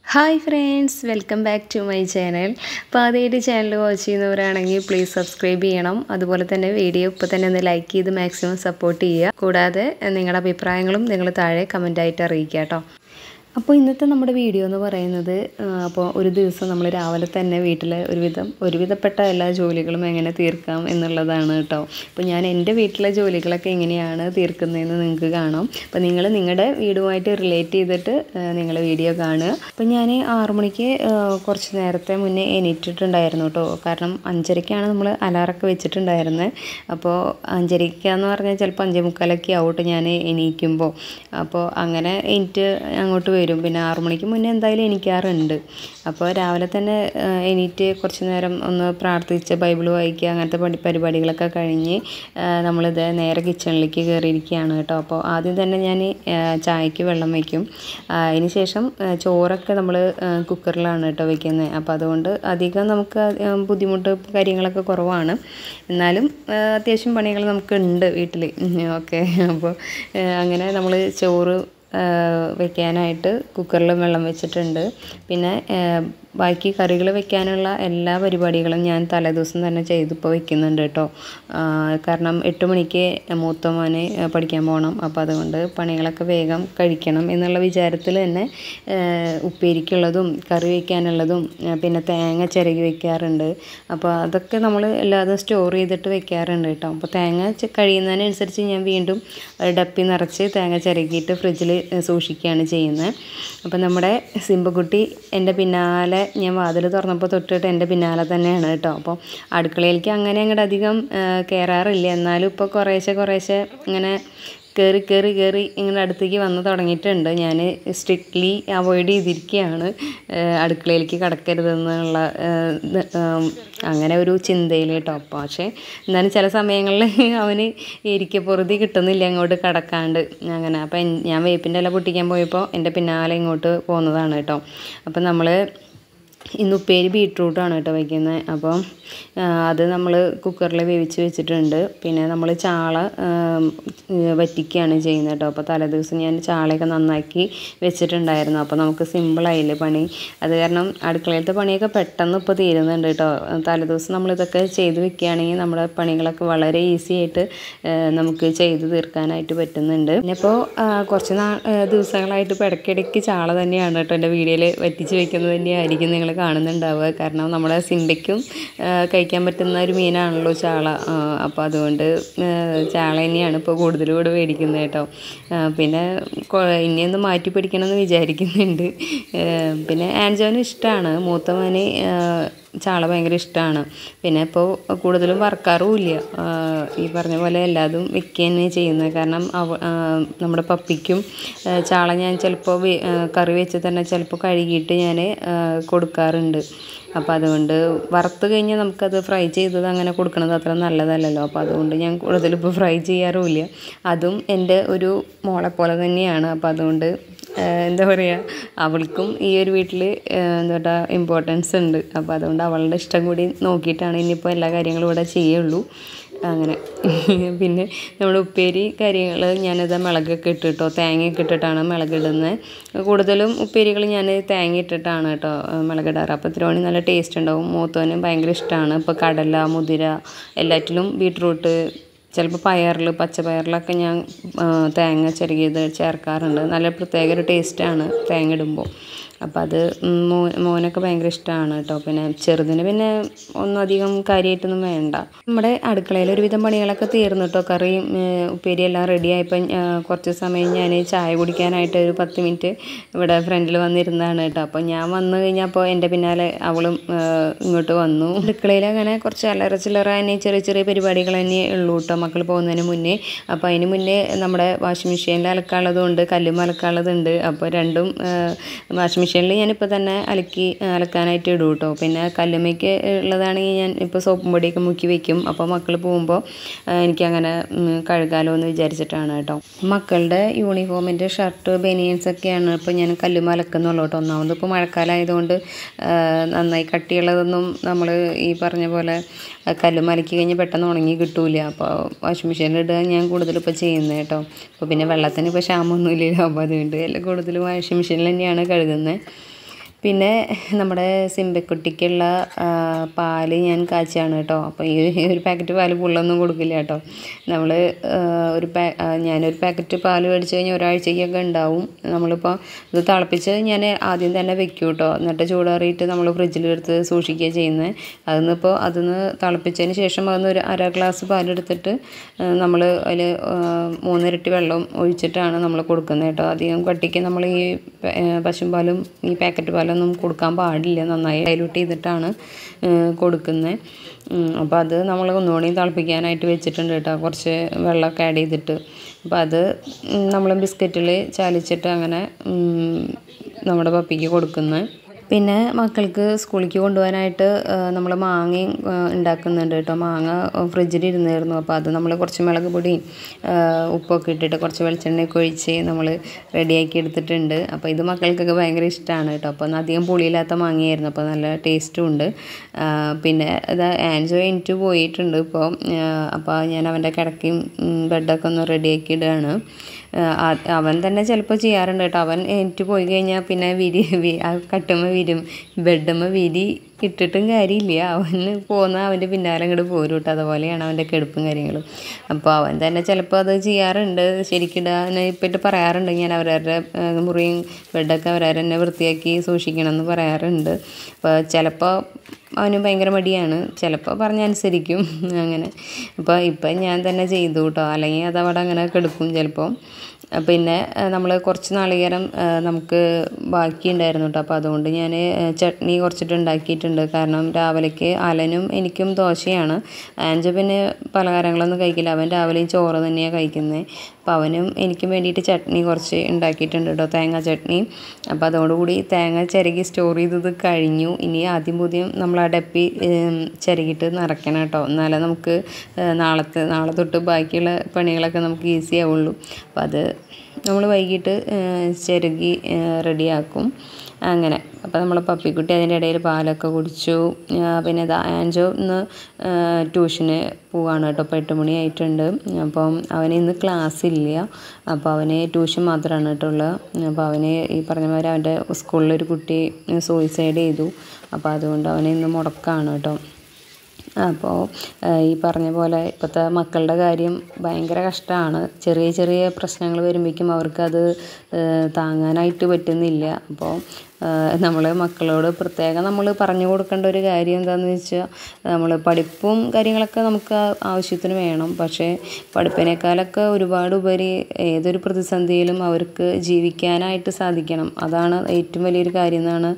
hi friends welcome back to my channel അപ്പോൾ ആദ്യമായിട്ട് channel watch ചെയ്യുന്നവരാണെങ്കിൽ പ്ലീസ് സബ്സ്ക്രൈബ് ചെയ്യണം അതുപോലെ തന്നെ വീഡിയോ ഇപ്പോൾ തന്നെ ഒന്ന് ലൈക്ക് ചെയ്ത് മാക്സിമം സപ്പോർട്ട് ചെയ്യുക കൂടാതെ നിങ്ങളുടെ അഭിപ്രായങ്ങളും നിങ്ങൾ താഴെ കമൻറ്റായിട്ട് അറിയിക്കുക കേട്ടോ അപ്പോൾ ഇന്നത്തെ നമ്മുടെ വീഡിയോ എന്ന് പറയുന്നത് ആ, അപ്പോൾ ഒരു ദിവസം നമ്മൾ രാവിലെ തന്നെ വീട്ടിലെ ഒരുവിധം ഒരുവിധപ്പെട്ട എല്ലാ ജോലികളും എങ്ങനെ തീർക്കാം എന്നുള്ളതാണ് കേട്ടോ അപ്പോൾ ഞാൻ എൻ്റെ വീട്ടിലെ ജോലികളൊക്കെ എങ്ങനെയാണ് തീർക്കുന്നതെന്ന് നിങ്ങൾക്ക് കാണാം അപ്പോൾ നിങ്ങൾ നിങ്ങളുടെ വീടുമായിട്ട് റിലേറ്റ് ചെയ്തിട്ട് നിങ്ങൾ വീഡിയോ കാണുക അപ്പോൾ ഞാൻ ആറു മണിക്ക് ആ, കുറച്ച് നേരത്തെ മുന്നേ എണീറ്റിട്ടുണ്ടായിരുന്നു കേട്ടോ കാരണം അഞ്ചരയ്ക്കാണ് നമ്മൾ അലാറൊക്കെ വെച്ചിട്ടുണ്ടായിരുന്നത് അപ്പോൾ അഞ്ചരയ്ക്കാന്ന് പറഞ്ഞാൽ ചിലപ്പോൾ അഞ്ചേ മുക്കാലൊക്കെ ആവട്ടെ ഞാൻ എണീക്കുമ്പോൾ അപ്പോൾ അങ്ങനെ എണീറ്റ് അങ്ങോട്ട് വരും പിന്നെ ആറു മണിക്ക് മുന്നേ എന്തായാലും എണീക്കാറുണ്ട് അപ്പോൾ രാവിലെ തന്നെ ആ, എണീറ്റ് കുറച്ച് നേരം ഒന്ന് പ്രാർത്ഥിച്ച് ബൈബിൾ വായിക്കുക അങ്ങനത്തെ പടി പരിപാടികളൊക്കെ കഴിഞ്ഞ് ആ, നമ്മളിത് നേരെ കിച്ചണിലേക്ക് കയറിയിരിക്കുകയാണ് കേട്ടോ അപ്പോൾ ആദ്യം തന്നെ ഞാൻ ആ, ചായക്ക് വെള്ളം വയ്ക്കും ആ, അതിന് ശേഷം ആ, ചോറൊക്കെ നമ്മൾ കുക്കറിലാണ് കേട്ടോ വെക്കുന്നത് അപ്പോൾ അതുകൊണ്ട് അധികം നമുക്ക് ആ, ബുദ്ധിമുട്ട് കാര്യങ്ങളൊക്കെ കുറവാണ് എന്നാലും ആ, അത്യാവശ്യം പണികൾ നമുക്കുണ്ട് വീട്ടിൽ ഓക്കെ അപ്പോൾ ആ, അങ്ങനെ നമ്മൾ ചോറ് ആ, വെക്കാനായിട്ട് കുക്കറിൽ വെള്ളം വെച്ചിട്ടുണ്ട് പിന്നെ ആ, ബാക്കി കറികൾ വെക്കാനുള്ള എല്ലാ പരിപാടികളും ഞാൻ തലേദിവസം തന്നെ ചെയ്തിപ്പോൾ വെക്കുന്നുണ്ട് കേട്ടോ ആ, കാരണം എട്ട് മണിക്ക് മൂത്ത മോന് പഠിക്കാൻ പോകണം അപ്പോൾ അതുകൊണ്ട് പണികളൊക്കെ വേഗം കഴിക്കണം എന്നുള്ള വിചാരത്തിൽ തന്നെ ആ, ഉപ്പേരിക്കുള്ളതും കറി വയ്ക്കാനുള്ളതും ആ, പിന്നെ തേങ്ങ ചിരകി വെക്കാറുണ്ട് അപ്പോൾ അതൊക്കെ നമ്മൾ എല്ലാതും സ്റ്റോർ ചെയ്തിട്ട് വെക്കാറുണ്ട് കേട്ടോ അപ്പോൾ തേങ്ങ ചെ- കഴിയുന്നതിനനുസരിച്ച് ഞാൻ വീണ്ടും ഒരു ഡപ്പി നിറച്ച് തേങ്ങ ചിരകിയിട്ട് ഫ്രിഡ്ജിൽ സൂക്ഷിക്കുകയാണ് ചെയ്യുന്നത് അപ്പോൾ നമ്മുടെ സിമ്പക്കുട്ടി എൻ്റെ പിന്നാലെ ഞാൻ വാതിൽ തുറന്നപ്പോൾ തൊട്ടിട്ട് എൻ്റെ പിന്നാലെ തന്നെയാണ് കേട്ടോ അപ്പോൾ അടുക്കളയിലേക്ക് അങ്ങനെ അങ്ങോട്ട് അധികം ആ, കയറാറില്ല എന്നാലും ഇപ്പോൾ കുറേശ്ശെ കുറേശ്ശെ ഇങ്ങനെ കയറി കയറി കയറി ഇങ്ങനെ അടുത്തേക്ക് വന്ന് തുടങ്ങിയിട്ടുണ്ട് ഞാൻ സ്ട്രിക്ട്ലി അവോയ്ഡ് ചെയ്തിരിക്കുകയാണ് ആ, അടുക്കളയിലേക്ക് കടക്കരുതെന്നുള്ള ആ, ഇത്, ആം, അങ്ങനെ ഒരു ചിന്തയിൽ കേട്ടോ അപ്പോൾ പക്ഷേ എന്നാലും ചില സമയങ്ങളിൽ അവന് ഇരിക്കപ്പുറതി കിട്ടുന്നില്ല അങ്ങോട്ട് കടക്കാണ്ട് അങ്ങനെ അപ്പം എൻ- ഞാൻ വേപ്പിൻ്റെ ഇല പൊട്ടിക്കാൻ പോയപ്പോൾ എൻ്റെ പിന്നാലെ ഇങ്ങോട്ട് പോകുന്നതാണ് കേട്ടോ അപ്പം നമ്മൾ ഇന്ന് ഉപ്പേരി ബീട്രൂട്ടാണ് കേട്ടോ വയ്ക്കുന്നത് അപ്പം ആ, അത് നമ്മൾ കുക്കറിൽ വേവിച്ച് വെച്ചിട്ടുണ്ട് പിന്നെ നമ്മൾ ചാള ആം, ഏ, വറ്റിക്കുകയാണ് ചെയ്യുന്നത് കേട്ടോ അപ്പോൾ തലേദിവസം ഞാൻ ചാളയൊക്കെ നന്നാക്കി വെച്ചിട്ടുണ്ടായിരുന്നു അപ്പോൾ നമുക്ക് സിമ്പിളായില്ലേ പണി അത് കാരണം അടുക്കളയിലത്തെ പണിയൊക്കെ പെട്ടെന്ന് ഇപ്പോൾ തീരുന്നുണ്ട് കേട്ടോ തലേദിവസം നമ്മളിതൊക്കെ ചെയ്ത് വെക്കുകയാണെങ്കിൽ നമ്മുടെ പണികളൊക്കെ വളരെ ഈസി ആയിട്ട് ഏ, നമുക്ക് ചെയ്ത് തീർക്കാനായിട്ട് പറ്റുന്നുണ്ട് പിന്നെ ഇപ്പോൾ കുറച്ച് നാ ഏ, ദിവസങ്ങളായിട്ട് ഇപ്പോൾ ഇടയ്ക്കിടയ്ക്ക് ചാള തന്നെയാണ് കേട്ടോ എൻ്റെ വീഡിയോയിൽ വറ്റിച്ച് വെക്കുന്നത് തന്നെയായിരിക്കും നിങ്ങൾ കാണുന്നുണ്ടാവുക കാരണം നമ്മുടെ സിമ്പയ്ക്കും ആ, കഴിക്കാൻ പറ്റുന്ന ഒരു മീനാണല്ലോ ചാള ആ, അപ്പോൾ അതുകൊണ്ട് ആ, ചാള തന്നെയാണ് ഇപ്പോൾ കൂടുതലും ഇവിടെ മേടിക്കുന്നത് കേട്ടോ ആ, പിന്നെ കൊ- ഇനിയൊന്ന് മാറ്റി പിടിക്കണമെന്ന് വിചാരിക്കുന്നുണ്ട് ആ, പിന്നെ ആൻജോനും ഇഷ്ടമാണ് മൂത്തവന് ആ, ചാള ഭയങ്കര ഇഷ്ടമാണ് പിന്നെ ഇപ്പോൾ കൂടുതലും വറക്കാറും ഇല്ല ആ, ഈ പറഞ്ഞ പോലെ എല്ലാതും വെക്കുക തന്നെ ചെയ്യുന്നത് കാരണം അവ ആ, നമ്മുടെ പപ്പിക്കും ആ, ചാള ഞാൻ ചിലപ്പോൾ കറി വെച്ച് തന്നെ ചിലപ്പോൾ കഴുകിയിട്ട് ഞാൻ കൊടുക്കാറുണ്ട് അപ്പോൾ അതുകൊണ്ട് വറുത്ത് കഴിഞ്ഞാൽ നമുക്കത് ഫ്രൈ ചെയ്തത് അങ്ങനെ കൊടുക്കുന്നത് അത്ര നല്ലതല്ലല്ലോ അപ്പോൾ അതുകൊണ്ട് ഞാൻ കൂടുതൽ ഇപ്പോൾ ഫ്രൈ ചെയ്യാറുമില്ല അതും എൻ്റെ ഒരു മോളെ പോലെ തന്നെയാണ് അപ്പോൾ അതുകൊണ്ട് ഏഹ് എന്താ പറയുക അവൾക്കും ഈ ഒരു വീട്ടിൽ എന്താ പറയുക ഇമ്പോർട്ടൻസ് ഉണ്ട് അപ്പോൾ അതുകൊണ്ട് അവളുടെ ഇഷ്ടം കൂടി നോക്കിയിട്ടാണ് ഇനിയിപ്പോൾ എല്ലാ കാര്യങ്ങളും ഇവിടെ ചെയ്യുള്ളൂ അങ്ങനെ പിന്നെ നമ്മൾ ഉപ്പേരി കാര്യങ്ങൾ ഞാനിത് മുളകൊക്കെ ഇട്ടിട്ടോ തേങ്ങയൊക്കെ ഇട്ടിട്ടാണ് മുളകിടുന്നത് കൂടുതലും ഉപ്പേരികൾ ഞാൻ തേങ്ങ ഇട്ടിട്ടാണ് കേട്ടോ മുളകിടാറ് അപ്പോൾ തിരുവണി നല്ല ടേസ്റ്റ് ഉണ്ടാവും മൂത്തവനും ഭയങ്കര ഇഷ്ടമാണ് ഇപ്പോൾ കടല മുതിര എല്ലാറ്റിലും ബീട്രൂട്ട് ചിലപ്പോൾ പയറിൽ പച്ചപ്പയറിലൊക്കെ ഞാൻ ആ, തേങ്ങ ചെറുകിയത് ചേർക്കാറുണ്ട് നല്ല പ്രത്യേക ഒരു ടേസ്റ്റാണ് തേങ്ങ ഇടുമ്പോൾ അപ്പോൾ അത് ഉം, മോ മോനൊക്കെ ഭയങ്കര ഇഷ്ടമാണ് കേട്ടോ പിന്നെ ചെറുതിന് പിന്നെ ഒന്നും അധികം കാര്യമായിട്ടൊന്നും വേണ്ട നമ്മുടെ അടുക്കളയിൽ ഒരുവിധം പണികളൊക്കെ തീർന്നു കേട്ടോ കറിയും ഏഹ്, ഉപ്പേരിയെല്ലാം റെഡി ആയപ്പോൾ കുറച്ച് സമയം ഞാൻ ചായ കുടിക്കാനായിട്ട് ഒരു പത്ത് മിനിറ്റ് ഇവിടെ ഫ്രണ്ടിൽ വന്നിരുന്നതാണ് കേട്ടോ അപ്പോൾ ഞാൻ വന്നു കഴിഞ്ഞപ്പോൾ എൻ്റെ പിന്നാലെ അവളും ഏഹ്, ഇങ്ങോട്ട് വന്നു അടുക്കളയിൽ അങ്ങനെ കുറച്ച് അല്ലറ ചില്ലറ തന്നെ ചെറിയ ചെറിയ പരിപാടികൾ തന്നെ ഉള്ളൂ കേട്ടോ മക്കൾ പോകുന്നതിന് മുന്നേ അപ്പോൾ അതിന് മുന്നേ നമ്മുടെ വാഷിംഗ് മെഷീനിൽ അലക്കാനുള്ളതുണ്ട് കല്ലും അലക്കാനുള്ളതുണ്ട് അപ്പോൾ രണ്ടും വാഷിംഗ് മെഷീനിൽ ഞാനിപ്പോൾ തന്നെ അലക്കി അലക്കാനായിട്ട് ഇടും കേട്ടോ പിന്നെ കല്ലുമ്മയ്ക്ക് ഉള്ളതാണെങ്കിൽ ഞാൻ ഇപ്പോൾ സോപ്പും പൊടിയൊക്കെ മുക്കി വെക്കും അപ്പോൾ മക്കൾ പോകുമ്പോൾ എനിക്കങ്ങനെ ഉം, കഴുകാലോ എന്ന് വിചാരിച്ചിട്ടാണ് കേട്ടോ മക്കളുടെ യൂണിഫോമിൻ്റെ ഷർട്ട് ബനിയൻസ് ഒക്കെയാണ് ഇപ്പോൾ ഞാൻ കല്ലുമ്മ അലക്കുന്നുള്ളൂ കേട്ടോ ഒന്നാമത് ഇപ്പോൾ മഴക്കാലമായതുകൊണ്ട് ആ, നന്നായി കട്ടിയുള്ളതൊന്നും നമ്മൾ ഈ പറഞ്ഞ പോലെ കല്ലുമ്മ അലക്കി കഴിഞ്ഞാൽ പെട്ടെന്ന് ഉണങ്ങി കിട്ടൂല അപ്പോൾ വാഷിംഗ് മെഷീനിൽ ഇടുക ഞാൻ കൂടുതലും ഇപ്പോൾ ചെയ്യുന്നത് കേട്ടോ അപ്പോൾ പിന്നെ വെള്ളത്തിന് ഇപ്പോൾ ക്ഷാമമൊന്നുമില്ലല്ലോ അപ്പോൾ അതുകൊണ്ട് എല്ലാം കൂടുതലും വാഷിംഗ് മെഷീനിൽ തന്നെയാണ് കഴുകുന്നത് പിന്നെ നമ്മുടെ സിമ്പക്കുട്ടിക്കുള്ള ആ, പാല് ഞാൻ കാച്ചാണ് കേട്ടോ അപ്പോൾ ഈ ഒരു പാക്കറ്റ് പാല് ഫുള്ളൊന്നും കൊടുക്കില്ല കേട്ടോ നമ്മൾ ഒരു പാ ആ, ഞാനൊരു പാക്കറ്റ് പാല് മേടിച്ച് കഴിഞ്ഞാൽ ഒരാഴ്ചയ്ക്കൊക്കെ ഉണ്ടാവും നമ്മളിപ്പോൾ ഇത് തിളപ്പിച്ച് ഞാൻ ആദ്യം തന്നെ വെക്കും കേട്ടോ എന്നിട്ട് ചൂടാറിയിട്ട് നമ്മൾ ഫ്രിഡ്ജിലെടുത്ത് സൂക്ഷിക്കുക ചെയ്യുന്നത് അതിന്നിപ്പോൾ അതിന്ന് തിളപ്പിച്ചതിന് ശേഷം അതിന്ന് ഒരു അര ഗ്ലാസ് പാലെടുത്തിട്ട് നമ്മൾ അതിൽ മൂന്നിരട്ടി വെള്ളം ഒഴിച്ചിട്ടാണ് നമ്മൾ കൊടുക്കുന്നത് കേട്ടോ അധികം കട്ടിക്ക് നമ്മൾ ഈ പ- ഏ, പശുമ്പാലും ഈ പാക്കറ്റ് പാലൊന്നും കൊടുക്കാൻ പാടില്ല നന്നായി ഡൈലൂട്ട് ചെയ്തിട്ടാണ് കൊടുക്കുന്നത് അപ്പോൾ അത് നമ്മൾ ഒന്നുകൂടി തിളപ്പിക്കാനായിട്ട് വെച്ചിട്ടുണ്ട് കേട്ടോ കുറച്ച് വെള്ളമൊക്കെ ആഡ് ചെയ്തിട്ട് അപ്പോൾ അത് നമ്മൾ ബിസ്ക്കറ്റിൽ ചാലിച്ചിട്ട് അങ്ങനെ ഉം, നമ്മുടെ പപ്പിക്ക് കൊടുക്കുന്നത് പിന്നെ മക്കൾക്ക് സ്കൂളിലേക്ക് കൊണ്ടുപോകാനായിട്ട് നമ്മൾ മാങ്ങയും ആ, ഉണ്ടാക്കുന്നുണ്ട് കേട്ടോ മാങ്ങ ഫ്രിഡ്ജിൽ ഇരുന്നായിരുന്നു അപ്പോൾ അത് നമ്മൾ കുറച്ച് മുളക് പൊടിയും ആ, ഉപ്പൊക്കെ ഇട്ടിട്ട് കുറച്ച് വെളിച്ചെണ്ണയൊക്കെ ഒഴിച്ച് നമ്മൾ റെഡിയാക്കി എടുത്തിട്ടുണ്ട് അപ്പോൾ ഇത് മക്കൾക്കൊക്കെ ഭയങ്കര ഇഷ്ടമാണ് കേട്ടോ അപ്പോൾ അധികം പുളിയില്ലാത്ത മാങ്ങയായിരുന്നു അപ്പോൾ നല്ല ടേസ്റ്റും ഉണ്ട് ആ, പിന്നെ ഇതാ ആൻജോ എനിക്ക് പോയിട്ടുണ്ട് ഇപ്പോൾ അപ്പോൾ ഞാൻ അവൻ്റെ കിടക്കയും ഉം, ബെഡൊക്കെ ഒന്ന് റെഡിയാക്കി ഇടുകയാണ് ആ, ആ- അവൻ തന്നെ ചിലപ്പോൾ ചെയ്യാറുണ്ട് കേട്ടോ അവൻ എനിക്ക് പോയി കഴിഞ്ഞാൽ പിന്നെ വിരി വി- ആ കട്ടുമ്മ വിരും ബെഡുമ്മ വിരി ഇട്ടിട്ടും കാര്യമില്ല അവന് പോന്ന അവൻ്റെ പിന്നാലെ അങ്ങോട്ട് പോരും കേട്ടോ അതുപോലെയാണ് അവൻ്റെ കെടുപ്പും കാര്യങ്ങളും അപ്പോൾ അവൻ തന്നെ ചിലപ്പോൾ അത് ചെയ്യാറുണ്ട് ശരിക്കിടാൻ ഇപ്പിട്ട് പറയാറുണ്ട് ഞാൻ അവരവരുടെ ആ, മുറിയും ബെഡൊക്കെ അവരവർ തന്നെ വൃത്തിയാക്കി സൂക്ഷിക്കണം എന്ന് പറയാറുണ്ട് അപ്പോൾ ചിലപ്പോൾ അവന് ഭയങ്കര മടിയാണ് ചിലപ്പോൾ പറഞ്ഞനുസരിക്കും അങ്ങനെ അപ്പോൾ ഇപ്പം ഞാൻ തന്നെ ചെയ്തു കേട്ടോ അല്ലെങ്കിൽ അത് അവിടെ അങ്ങനെ കിടക്കും ചിലപ്പോൾ പിന്നെ നമ്മൾ കുറച്ച് നാളികേരം ആ, നമുക്ക് ബാക്കി ഉണ്ടായിരുന്നു കേട്ടോ അപ്പോൾ അതുകൊണ്ട് ഞാൻ ചട്നി കുറച്ചിട്ട് ഉണ്ടാക്കിയിട്ടുണ്ട് കാരണം രാവിലേക്ക് അലനും എനിക്കും ദോശയാണ് ആൻജ പിന്നെ പലഹാരങ്ങളൊന്നും കഴിക്കില്ല അവൻ രാവിലെയും ചോറ് തന്നെയാണ് കഴിക്കുന്നത് അപ്പോൾ അവനും എനിക്കും വേണ്ടിയിട്ട് ചട്നി കുറച്ച് ഉണ്ടാക്കിയിട്ടുണ്ട് കേട്ടോ തേങ്ങ ചട്നി അപ്പോൾ അതോടുകൂടി തേങ്ങ ചിരകി സ്റ്റോർ ചെയ്തത് കഴിഞ്ഞു ഇനി ആദ്യം പുതിയം നമ്മൾ ആ ഡപ്പി ഉം, ചിരകിയിട്ട് നിറയ്ക്കണം കേട്ടോ എന്നാലേ നമുക്ക് ഏഹ്, നാളത്തെ നാളെ തൊട്ട് ബാക്കിയുള്ള പണികളൊക്കെ നമുക്ക് ഈസി ആവുള്ളൂ അപ്പോൾ അത് നമ്മൾ വൈകിട്ട് ഏഹ്, ചിരകി റെഡിയാക്കും അങ്ങനെ അപ്പോൾ നമ്മൾ പപ്പിക്കുട്ടി അതിൻ്റെ ഇടയിൽ പാലൊക്കെ കുടിച്ചു ആ, പിന്നെ ഇതാ ആൻജോ ഇന്ന് ആ, ട്യൂഷന് പോവാണ് കേട്ടോ ഇപ്പോൾ എട്ട് മണിയായിട്ടുണ്ട് അപ്പം അവന് ഇന്ന് ക്ലാസ് ഇല്ല അപ്പോൾ അവന് ട്യൂഷൻ മാത്രമാണ് കേട്ടോ ഉള്ളത് അപ്പോൾ അവന് ഈ പറഞ്ഞ മാതിരി അവൻ്റെ സ്കൂളിലൊരു കുട്ടി സൂയിസൈഡ് ചെയ്തു അപ്പോൾ അതുകൊണ്ട് അവന് ഇന്ന് മുടക്കാണ് കേട്ടോ അപ്പോൾ ഈ പറഞ്ഞ പോലെ ഇപ്പോഴത്തെ മക്കളുടെ കാര്യം ഭയങ്കര കഷ്ടമാണ് ചെറിയ ചെറിയ പ്രശ്നങ്ങൾ വരുമ്പോഴേക്കും അവർക്കത് ഏഹ് താങ്ങാനായിട്ട് പറ്റുന്നില്ല അപ്പോൾ നമ്മൾ മക്കളോട് പ്രത്യേകം നമ്മൾ പറഞ്ഞു കൊടുക്കേണ്ട ഒരു കാര്യം എന്താണെന്ന് വെച്ചാൽ നമ്മൾ പഠിപ്പും കാര്യങ്ങളൊക്കെ നമുക്ക് ആവശ്യത്തിന് വേണം പക്ഷേ പഠിപ്പിനേക്കാളൊക്കെ ഒരുപാട് ഉപരി ഏതൊരു പ്രതിസന്ധിയിലും അവർക്ക് ജീവിക്കാനായിട്ട് സാധിക്കണം അതാണ് ഏറ്റവും വലിയൊരു കാര്യം എന്നാണ്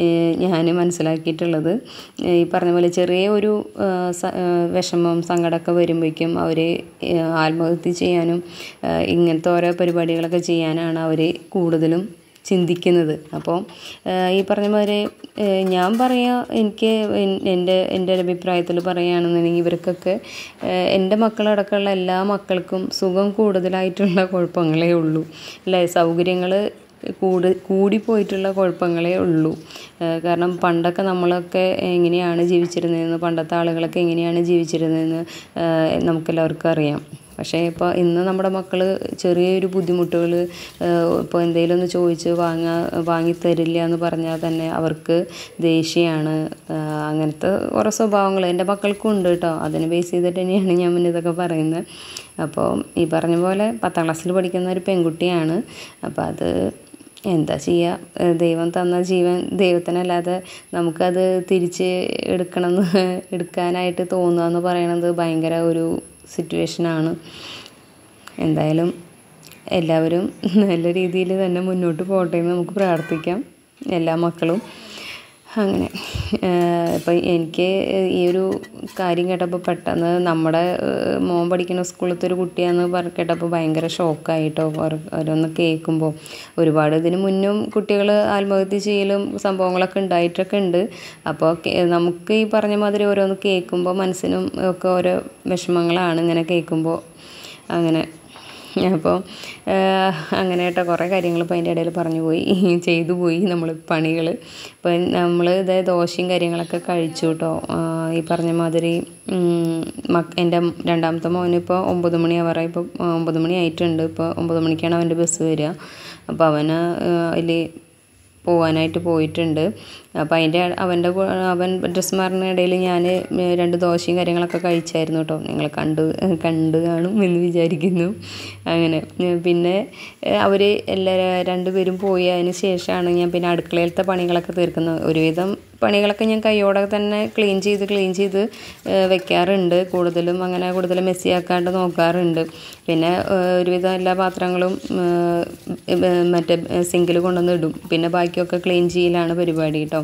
ഞാൻ മനസ്സിലാക്കിയിട്ടുള്ളത് ഈ പറഞ്ഞ പോലെ ചെറിയ ഒരു ആ, സ- ആ, വിഷമം സങ്കടമൊക്കെ വരുമ്പോഴേക്കും അവർ ആത്മഹത്യ ചെയ്യാനും ആ, ഇങ്ങനത്തെ ഓരോ പരിപാടികളൊക്കെ ചെയ്യാനാണ് അവർ കൂടുതലും ചിന്തിക്കുന്നത് അപ്പോൾ ഈ പറഞ്ഞ മാതിരി ഏഹ് ഞാൻ പറയാ എനിക്ക് എൻ- എൻ്റെ എൻ്റെ ഒരു അഭിപ്രായത്തിൽ പറയുകയാണെന്നുണ്ടെങ്കിൽ ഇവർക്കൊക്കെ ഏഹ് എൻ്റെ മക്കളടക്കമുള്ള എല്ലാ മക്കൾക്കും സുഖം കൂടുതലായിട്ടുള്ള കുഴപ്പങ്ങളേ ഉള്ളൂ അല്ലേ സൗകര്യങ്ങൾ കൂടി കൂടിപ്പോയിട്ടുള്ള കുഴപ്പങ്ങളേ ഉള്ളൂ ഏഹ് കാരണം പണ്ടൊക്കെ നമ്മളൊക്കെ എങ്ങനെയാണ് ജീവിച്ചിരുന്നതെന്ന് പണ്ടത്തെ ആളുകളൊക്കെ എങ്ങനെയാണ് ജീവിച്ചിരുന്നതെന്ന് ഏഹ് നമുക്കെല്ലാവർക്കും അറിയാം പക്ഷേ ഇപ്പോൾ ഇന്ന് നമ്മുടെ മക്കൾ ചെറിയൊരു ബുദ്ധിമുട്ടുകൾ ഇപ്പോൾ എന്തെങ്കിലും ഒന്ന് ചോദിച്ച് വാങ്ങാ വാങ്ങി തരില്ല എന്ന് പറഞ്ഞാൽ തന്നെ അവർക്ക് ദേഷ്യമാണ് അങ്ങനത്തെ കുറേ സ്വഭാവങ്ങൾ എൻ്റെ മക്കൾക്കും ഉണ്ട് കേട്ടോ അതിനെ ബേസ് ചെയ്തിട്ട് തന്നെയാണ് ഞാൻ മുന്നേ ഇതൊക്കെ പറയുന്നത് അപ്പോൾ ഈ പറഞ്ഞ പോലെ പത്താം ക്ലാസ്സിൽ പഠിക്കുന്ന ഒരു പെൺകുട്ടിയാണ് അപ്പോൾ അത് എന്താ ചെയ്യുക ദൈവം തന്ന ജീവൻ ദൈവത്തിനല്ലാതെ നമുക്കത് തിരിച്ച് എടുക്കണമെന്ന് എടുക്കാനായിട്ട് തോന്നുക എന്ന് പറയണത് ഭയങ്കര ഒരു സിറ്റുവേഷനാണ് എന്തായാലും എല്ലാവരും നല്ല രീതിയിൽ തന്നെ മുന്നോട്ട് പോകട്ടെ എന്ന് നമുക്ക് പ്രാർത്ഥിക്കാം എല്ലാ മക്കളും അങ്ങനെ ഇപ്പം എനിക്ക് ഈ ഒരു കാര്യം കേട്ടപ്പോൾ പെട്ടെന്ന് നമ്മുടെ ഏഹ്, മോൻ പഠിക്കുന്ന സ്കൂളിലത്തെ ഒരു കുട്ടിയാന്ന് പറ കേട്ടപ്പോൾ ഭയങ്കര ഷോക്കായിട്ടോ ഓരോന്ന് കേൾക്കുമ്പോൾ ഒരുപാട് ഇതിന് മുന്നും കുട്ടികൾ ആത്മഹത്യ ചെയ്യലും സംഭവങ്ങളൊക്കെ ഉണ്ടായിട്ടൊക്കെ ഉണ്ട് അപ്പോൾ കേ- നമുക്ക് ഈ പറഞ്ഞ മാതിരി ഓരോന്ന് കേൾക്കുമ്പോൾ മനസ്സിനും ഒക്കെ ഓരോ വിഷമങ്ങളാണ് ഇങ്ങനെ കേൾക്കുമ്പോൾ അങ്ങനെ അപ്പോൾ അങ്ങനെ കേട്ടോ കുറേ കാര്യങ്ങൾ ഇപ്പോൾ അതിൻ്റെ ഇടയിൽ പറഞ്ഞു പോയി ചെയ്തു പോയി നമ്മൾ പണികൾ അപ്പോൾ നമ്മൾ ഇതേ ദോശയും കാര്യങ്ങളൊക്കെ കഴിച്ചു കേട്ടോ ഈ പറഞ്ഞ മാതിരി ഉം, മക് എൻ്റെ രണ്ടാമത്തെ മോന് ഇപ്പോൾ ഒമ്പത് മണി ആവാറായി ഇപ്പോൾ ഒമ്പത് മണി ആയിട്ടുണ്ട് ഇപ്പോൾ ഒമ്പത് മണിക്കാണ് അവൻ്റെ ബസ് വരിക അപ്പോൾ അവന് അതിൽ പോകാനായിട്ട് പോയിട്ടുണ്ട് അപ്പോൾ അതിൻ്റെ അവൻ്റെ കൂ- അവൻ ഡ്രസ്സ് മാറുന്ന ഇടയിൽ ഞാൻ രണ്ട് ദോശയും കാര്യങ്ങളൊക്കെ കഴിച്ചായിരുന്നു കേട്ടോ നിങ്ങൾ കണ്ടു കണ്ടു കാണും എന്ന് വിചാരിക്കുന്നു അങ്ങനെ ഉം, പിന്നെ അവർ എല്ലാ രണ്ടുപേരും പോയി അതിന് ശേഷമാണ് ഞാൻ പിന്നെ അടുക്കളയിലത്തെ പണികളൊക്കെ തീർക്കുന്നത് ഒരുവിധം പണികളൊക്കെ ഞാൻ കൈയോടെ തന്നെ ക്ലീൻ ചെയ്ത് ക്ലീൻ ചെയ്ത് ഏഹ്, വെക്കാറുണ്ട് കൂടുതലും അങ്ങനെ കൂടുതൽ മെസ്സിയാക്കാണ്ട് നോക്കാറുണ്ട് പിന്നെ ഏഹ്, ഒരുവിധം എല്ലാ പാത്രങ്ങളും ഏഹ്, ഏഹ്, മറ്റേ സിങ്കിൽ കൊണ്ടുവന്ന് ഇടും പിന്നെ ബാക്കിയൊക്കെ ക്ലീൻ ചെയ്യലാണ് പരിപാടി കേട്ടോ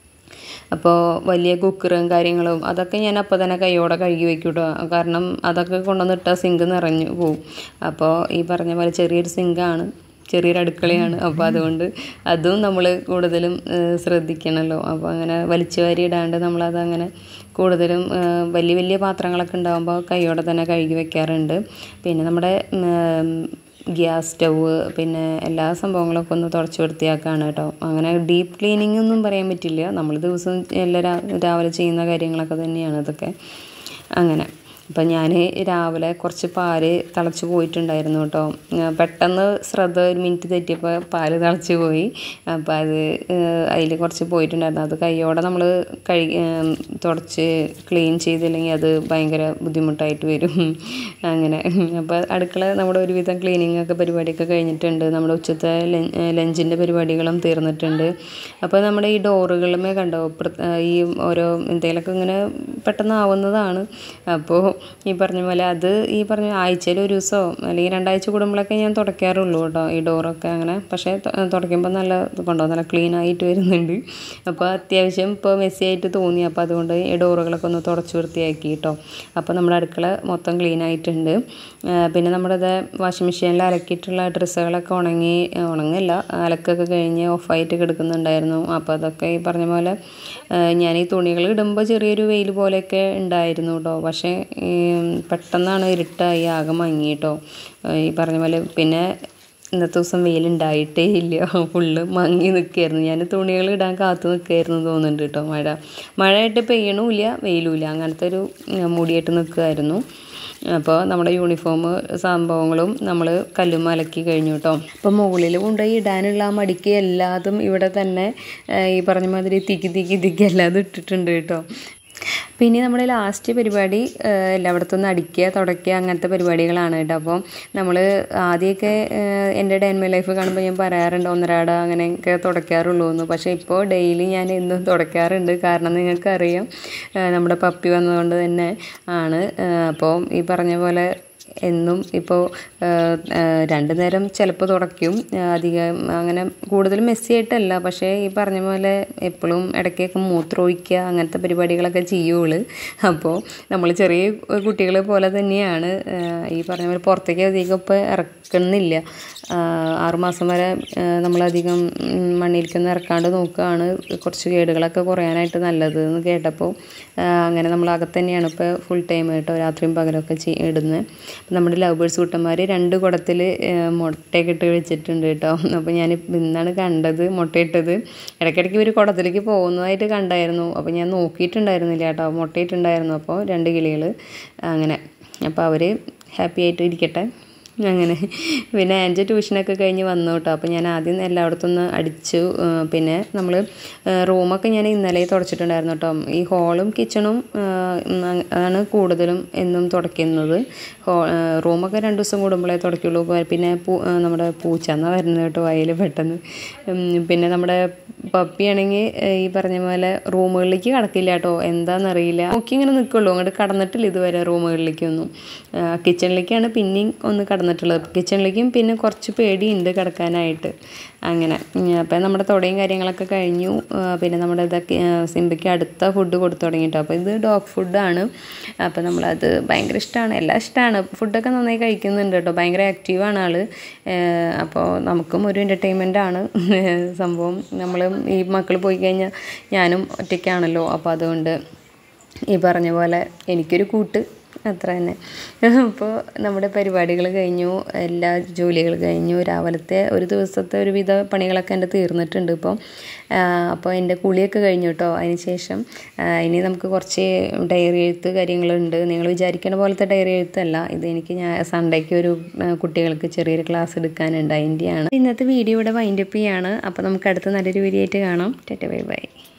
അപ്പോൾ വലിയ കുക്കറും കാര്യങ്ങളും അതൊക്കെ ഞാൻ അപ്പോൾ തന്നെ കൈയോടെ കഴുകി വെക്കും കേട്ടോ കാരണം അതൊക്കെ കൊണ്ടുവന്നിട്ടാൽ സിങ്ക് നിറഞ്ഞു പോവും അപ്പോൾ ഈ പറഞ്ഞ പോലെ ചെറിയൊരു സിങ്കാണ് ചെറിയൊരു അടുക്കളയാണ് അപ്പോൾ അതുകൊണ്ട് അതും നമ്മൾ കൂടുതലും ഏഹ്, ശ്രദ്ധിക്കണമല്ലോ അപ്പോൾ അങ്ങനെ വലിച്ചു വാരി ഇടാണ്ട് നമ്മളത് അങ്ങനെ കൂടുതലും ഏഹ്, വലിയ വലിയ പാത്രങ്ങളൊക്കെ ഉണ്ടാകുമ്പോൾ കൈയോടെ തന്നെ കഴുകി വെക്കാറുണ്ട് പിന്നെ നമ്മുടെ ഉം, ഗ്യാസ് സ്റ്റൗവ് പിന്നെ എല്ലാ സംഭവങ്ങളൊക്കെ ഒന്ന് തുടച്ച് വൃത്തിയാക്കുകയാണ് കേട്ടോ അങ്ങനെ ഡീപ്പ് ക്ലീനിങ് ഒന്നും പറയാൻ പറ്റില്ല നമ്മൾ ദിവസം എല്ലാ രാ- രാവിലെ ചെയ്യുന്ന കാര്യങ്ങളൊക്കെ തന്നെയാണ് ഇതൊക്കെ അങ്ങനെ അപ്പം ഞാൻ രാവിലെ കുറച്ച് പാല് തിളച്ച് പോയിട്ടുണ്ടായിരുന്നു കേട്ടോ ആ, പെട്ടെന്ന് ശ്രദ്ധ ഒരു മിനിറ്റ് തെറ്റിയപ്പോൾ പാല് തിളച്ച് പോയി അപ്പോൾ അത് അതിൽ കുറച്ച് പോയിട്ടുണ്ടായിരുന്നു അത് കൈയോടെ നമ്മൾ കഴുകി ഉം, തുടച്ച് ക്ലീൻ ചെയ്തില്ലെങ്കിൽ അത് ഭയങ്കര ബുദ്ധിമുട്ടായിട്ട് വരും അങ്ങനെ അപ്പോൾ അടുക്കള നമ്മുടെ ഒരുവിധം ക്ലീനിങ് ഒക്കെ പരിപാടിയൊക്കെ കഴിഞ്ഞിട്ടുണ്ട് നമ്മുടെ ഉച്ചത്തെ ലഞ്ചിൻ്റെ പരിപാടികളും തീർന്നിട്ടുണ്ട് അപ്പോൾ നമ്മുടെ ഈ ഡോറുകളുമേ കണ്ടോ പ്ര- ഈ ഓരോ എന്തെങ്കിലുമൊക്കെ ഇങ്ങനെ പെട്ടെന്ന് ആവുന്നതാണ് അപ്പോൾ ഈ പറഞ്ഞ പോലെ അത് ഈ പറഞ്ഞ ആഴ്ചയിൽ ഒരു ദിവസമോ അല്ലെങ്കിൽ രണ്ടാഴ്ച കൂടുമ്പോഴൊക്കെ ഞാൻ തുടയ്ക്കാറുള്ളൂ കേട്ടോ ഈ ഡോറൊക്കെ അങ്ങനെ പക്ഷേ ത- തുടയ്ക്കുമ്പോൾ നല്ല ഇത് കൊണ്ടോ നല്ല ക്ലീൻ ആയിട്ട് വരുന്നുണ്ട് അപ്പോൾ അത്യാവശ്യം ഇപ്പോൾ മെസ്സി ആയിട്ട് തോന്നി അപ്പോൾ അതുകൊണ്ട് ഈ ഡോറുകളൊക്കെ ഒന്ന് തുടച്ച് വൃത്തിയാക്കി കേട്ടോ അപ്പോൾ നമ്മുടെ അടുക്കള മൊത്തം ക്ലീൻ ആയിട്ടുണ്ട് ആ, പിന്നെ നമ്മുടെ ഇത് വാഷിംഗ് മെഷീനിൽ അലക്കിയിട്ടുള്ള ഡ്രസ്സുകളൊക്കെ ഉണങ്ങി ആ, ഉണങ്ങില്ല അലക്കൊക്കെ കഴിഞ്ഞ് ഓഫായിട്ട് കിടക്കുന്നുണ്ടായിരുന്നു അപ്പോൾ അതൊക്കെ ഈ പറഞ്ഞ പോലെ ആ, ഞാൻ ഈ തുണികൾ ഇടുമ്പോൾ ചെറിയൊരു വെയിൽ പോലെയൊക്കെ ഉണ്ടായിരുന്നു കേട്ടോ പക്ഷേ ഈ പെട്ടെന്നാണ് ഇരുട്ടായി ആകെ മങ്ങി കേട്ടോ ഈ പറഞ്ഞ പോലെ പിന്നെ ഇന്നത്തെ ദിവസം വെയിലുണ്ടായിട്ടേ ഇല്ല ഫുള്ള് മങ്ങി നിൽക്കുകയായിരുന്നു ഞാൻ തുണികൾ ഇടാൻ കാത്തു നിൽക്കുകയായിരുന്നു തോന്നുന്നുണ്ട് കേട്ടോ മഴ മഴയായിട്ട് പെയ്യണമില്ല വെയിലുമില്ല അങ്ങനത്തെ ഒരു ഉം, മൂടിയായിട്ട് നിൽക്കുമായിരുന്നു അപ്പോൾ നമ്മുടെ യൂണിഫോം സംഭവങ്ങളും നമ്മൾ കല്ലുമ്മ അലക്കി കഴിഞ്ഞു കേട്ടോ അപ്പോൾ മുകളിൽ കൊണ്ടുപോയി ഇടാനുള്ള ആ മടിക്ക് എല്ലാതും ഇവിടെ തന്നെ ആ, ഈ പറഞ്ഞ മാതിരി തിക്കി തിക്കി തിക്കി എല്ലാതും ഇട്ടിട്ടുണ്ട് കേട്ടോ പിന്നെ നമ്മുടെ ലാസ്റ്റ് പരിപാടി ആ, എല്ലായിടത്തും നിന്ന് അടിക്കുക തുടയ്ക്കുക അങ്ങനത്തെ പരിപാടികളാണ് കേട്ടോ അപ്പോൾ നമ്മൾ ആദ്യമൊക്കെ ആ, എൻ്റെ ഡെൻമ ലൈഫ് കാണുമ്പോൾ ഞാൻ പറയാറുണ്ട് ഒന്നരാട അങ്ങനെയൊക്കെ തുടയ്ക്കാറുള്ളൂ എന്ന് പക്ഷേ ഇപ്പോൾ ഡെയിലി ഞാൻ എന്നും തുടയ്ക്കാറുണ്ട് കാരണം നിങ്ങൾക്കറിയാം ആ, നമ്മുടെ പപ്പി വന്നതുകൊണ്ട് തന്നെ ആണ് ആ, അപ്പോൾ ഈ പറഞ്ഞ പോലെ എന്നും ഇപ്പോൾ രണ്ട് നേരം ചിലപ്പോൾ തുടയ്ക്കും ആ, അധികം അങ്ങനെ കൂടുതൽ മെസ്സി ആയിട്ടല്ല പക്ഷേ ഈ പറഞ്ഞ പോലെ എപ്പോഴും ഇടയ്ക്കൊക്കെ മൂത്രം ഒഴിക്കുക അങ്ങനത്തെ പരിപാടികളൊക്കെ ചെയ്യുള്ളൂ അപ്പോൾ നമ്മൾ ചെറിയ കുട്ടികളെ പോലെ തന്നെയാണ് ആ, ഈ പറഞ്ഞ പോലെ പുറത്തേക്ക് അധികം ഇപ്പോൾ ഇറക്കുന്നില്ല ആ, ആറുമാസം വരെ ആ, നമ്മളധികം ഉം, മണ്ണിലേക്കൊന്നും ഇറക്കാണ്ട് നോക്കുകയാണ് കുറച്ച് കേടുകളൊക്കെ കുറയാനായിട്ട് നല്ലത് എന്ന് കേട്ടപ്പോൾ ആ, അങ്ങനെ നമ്മൾ അകത്ത് തന്നെയാണ് ഇപ്പോൾ ഫുൾ ടൈം കേട്ടോ രാത്രിയും പകലൊക്കെ ചെയ് ഇടുന്നത് അപ്പം നമ്മുടെ ലവ് ബേഴ്സ് കൂട്ടന്മാർ രണ്ട് കുടത്തിൽ മുട്ടയൊക്കെ ഇട്ട് വെച്ചിട്ടുണ്ട് കേട്ടോ അപ്പോൾ ഞാൻ ഇന്നാണ് കണ്ടത് മുട്ടയിട്ടത് ഇടയ്ക്കിടയ്ക്ക് ഒരു കുടത്തിലേക്ക് പോകുന്നതായിട്ട് കണ്ടായിരുന്നു അപ്പോൾ ഞാൻ നോക്കിയിട്ടുണ്ടായിരുന്നില്ല കേട്ടോ മുട്ടയിട്ടുണ്ടായിരുന്നു അപ്പോൾ രണ്ട് കിളികൾ അങ്ങനെ അപ്പോൾ അവർ ഹാപ്പി ആയിട്ട് ഇരിക്കട്ടെ അങ്ങനെ പിന്നെ എൻ്റെ ട്യൂഷനൊക്കെ കഴിഞ്ഞ് വന്നു കേട്ടോ അപ്പോൾ ഞാൻ ആദ്യം എല്ലായിടത്തും ഒന്ന് അടിച്ചു ആ, പിന്നെ നമ്മൾ റൂമൊക്കെ ഞാൻ ഇന്നലെ തുടച്ചിട്ടുണ്ടായിരുന്നു കേട്ടോ ഈ ഹോളും കിച്ചണും ആണ് കൂടുതലും എന്നും തുടയ്ക്കുന്നത് ഹോ റൂമൊക്കെ രണ്ട് ദിവസം കൂടുമ്പോഴേ തുടയ്ക്കുള്ളൂ പിന്നെ പൂ ആ, നമ്മുടെ പൂച്ച എന്നാ വരുന്നത് കേട്ടോ വയൽ പെട്ടെന്ന് ഉം, പിന്നെ നമ്മുടെ പപ്പിയാണെങ്കിൽ ഈ പറഞ്ഞ പോലെ റൂമുകളിലേക്ക് കടക്കില്ല കേട്ടോ എന്താണെന്നറിയില്ല നോക്കി ഇങ്ങനെ നിൽക്കുള്ളൂ അങ്ങോട്ട് കടന്നിട്ടില്ല ഇതുവരെ റൂമുകളിലേക്കൊന്നും ആ, കിച്ചണിലേക്കാണ് പിന്നെയും ഒന്ന് കടന്നിട്ടുള്ളത് കിച്ചണിലേക്കും പിന്നെ കുറച്ച് പേടിയുണ്ട് കിടക്കാനായിട്ട് അങ്ങനെ ഉം, അപ്പം നമ്മുടെ തുടയും കാര്യങ്ങളൊക്കെ കഴിഞ്ഞു ആ, പിന്നെ നമ്മുടെ ഇതൊക്കെ ആ, സിംബയ്ക്ക് അടുത്ത ഫുഡ് കൊടുത്തു തുടങ്ങിയിട്ടോ അപ്പോൾ ഇത് ഡോഗ് ഫുഡാണ് അപ്പോൾ നമ്മളത് ഭയങ്കര ഇഷ്ടമാണ് എല്ലാം ഇഷ്ടമാണ് ഫുഡൊക്കെ നന്നായി കഴിക്കുന്നുണ്ട് കേട്ടോ ഭയങ്കര ആക്റ്റീവാണ് ആൾ അപ്പോൾ നമുക്കും ഒരു എൻ്റർടൈൻമെൻ്റ് ആണ് സംഭവം നമ്മൾ ഈ മക്കൾ പോയി കഴിഞ്ഞാൽ ഞാനും ഒറ്റയ്ക്കാണല്ലോ അപ്പോൾ അതുകൊണ്ട് ഈ പറഞ്ഞ പോലെ എനിക്കൊരു കൂട്ട് അത്ര തന്നെ അപ്പോൾ നമ്മുടെ പരിപാടികൾ കഴിഞ്ഞു എല്ലാ ജോലികൾ കഴിഞ്ഞു രാവിലത്തെ ഒരു ദിവസത്തെ ഒരുവിധ പണികളൊക്കെ എൻ്റെ തീർന്നിട്ടുണ്ട് ഇപ്പോൾ അപ്പോൾ എൻ്റെ കുളിയൊക്കെ കഴിഞ്ഞു കേട്ടോ അതിന് ശേഷം ഇനി നമുക്ക് കുറച്ച് ഡയറി എഴുത്ത് കാര്യങ്ങളുണ്ട് നിങ്ങൾ വിചാരിക്കുന്ന പോലത്തെ ഡയറി എഴുത്തല്ല ഇത് എനിക്ക് ഞാൻ സൺഡേക്ക് ഒരു കുട്ടികൾക്ക് ചെറിയൊരു ക്ലാസ് എടുക്കാനുണ്ട് അതിൻ്റെയാണ് ഇന്നത്തെ വീഡിയോ ഇവിടെ വൈൻഡപ്പ് ചെയ്യാണ് അപ്പോൾ നമുക്ക് അടുത്ത നല്ലൊരു വീഡിയോ ആയിട്ട് കാണാം ടെറ്റ ബൈ ബൈ